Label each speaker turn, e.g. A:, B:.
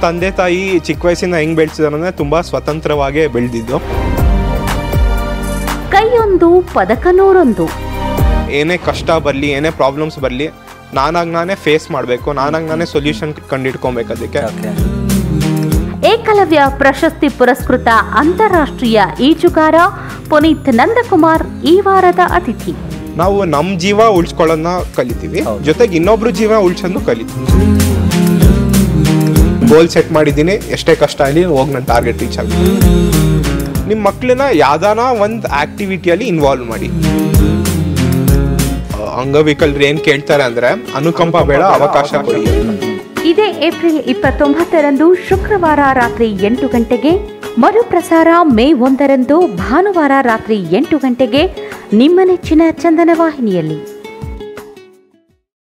A: ತಂದೆ ತಾಯಿ ಚಿಕ್ಕ ವಯಸ್ಸಿಂದ ಹೆಂಗ್ ಬೆಳೆಸಿದಾರೆ ಅಂದ್ರೆ ತುಂಬಾ ಸ್ವತಂತ್ರವಾಗೇ ಬೆಳೆದಿದ್ದು
B: ಕೈಯೊಂದು ಪದಕ ನೂರೊಂದು
A: ಏನೇ ಕಷ್ಟ ಬರಲಿ ಏನೇ ಪ್ರಾಬ್ಲಮ್ಸ್ ಬರಲಿ ನಾನಾಗಿ ನಾನೇ ಫೇಸ್ ಮಾಡಬೇಕು ನಾನಾಗಿ ನಾನೇ ಸೊಲ್ಯೂಷನ್ ಕಂಡಿಡ್ಕೊಬೇಕು ಅದಕ್ಕೆ
B: ಏಕಲವ್ಯ ಪ್ರಶಸ್ತಿ ಪುರಸ್ಕೃತ ಅಂತಾರಾಷ್ಟ್ರೀಯ ಈಜುಗಾರ ಪುನೀತ್ ನಂದಕುಮಾರ್ ಈ ವಾರದ ಅತಿಥಿ
A: ನಾವು ನಮ್ಮ ಜೀವ ಉಳಿಸ್ಕೊಳ್ಳೋದನ್ನ ಕಲಿತೀವಿ ಜೊತೆಗೆ ಇನ್ನೊಬ್ರು ಜೀವ ಉಳಿಸೋದನ್ನು ಕಲಿತೀವಿ ಗೋಲ್ ಸೆಟ್ ಮಾಡಿದ್ದೀನಿ ಎಷ್ಟೇ ಕಷ್ಟ ಆಗಲಿ ಹೋಗಿ ನನ್ನ ಟಾರ್ಗೆಟ್ ರೀಚ್ ಆಗಿ ನಿಮ್ಮ ಮಕ್ಕಳನ್ನ ಯಾವ್ದಾನ ಒಂದು ಆಕ್ಟಿವಿಟಿಯಲ್ಲಿ ಇನ್ವಾಲ್ವ್ ಮಾಡಿ ಆ, ಅಂಗವಿಕಲರು ಏನು ಕೇಳ್ತಾರೆ ಅಂದ್ರೆ ಅನುಕಂಪ ಬೇಡ ಅವಕಾಶ ಕೊಡಿ
B: ಇದೇ ಏಪ್ರಿಲ್ ಇಪ್ಪತ್ತೊಂಬತ್ತರಂದು ಶುಕ್ರವಾರ ರಾತ್ರಿ ಎಂಟು ಗಂಟೆಗೆ ಮರುಪ್ರಸಾರ ಮೇ ಒಂದರಂದು ಭಾನುವಾರ ರಾತ್ರಿ ಎಂಟು ಗಂಟೆಗೆ ನಿಮ್ಮ ನೆಚ್ಚಿನ ಚಂದನ ವಾಹಿನಿಯಲ್ಲಿ